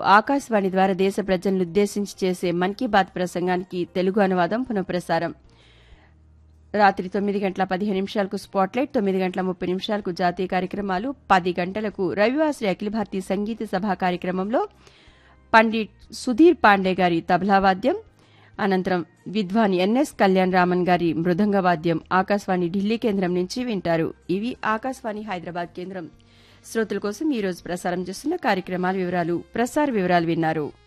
ఆకాశవాణి ద్వారా దేశ ప్రజలను ఉద్దేశించి చేసే మన్ కీ బాత్ ప్రసంగానికి తెలుగు అనువాదం పునఃప్రసారం రాత్రి తొమ్మిది గంటల పదిహేను నిమిషాలకు స్పాట్లైట్ తొమ్మిది గంటల ముప్పై నిమిషాలకు జాతీయ కార్యక్రమాలు పది గంటలకు రవివాసరి అఖిల భారతీయ సంగీత సభ కార్యక్రమంలో పండిట్ సుధీర్ పాండే గారి తబలావాద్యం అనంతరం విద్వాన్ ఎన్ఎస్ కళ్యాణ్ రామన్ గారి మృదంగ వాద్యం ఆకాశవాణి ఢిల్లీ కేంద్రం నుంచి వింటారు ఇవి ఆకాశవాణి హైదరాబాద్ కేంద్రం శ్రోతల కోసం ఈ రోజు ప్రసారం చేస్తున్న కార్యక్రమాల వివరాలు ప్రసార వివరాలు విన్నారు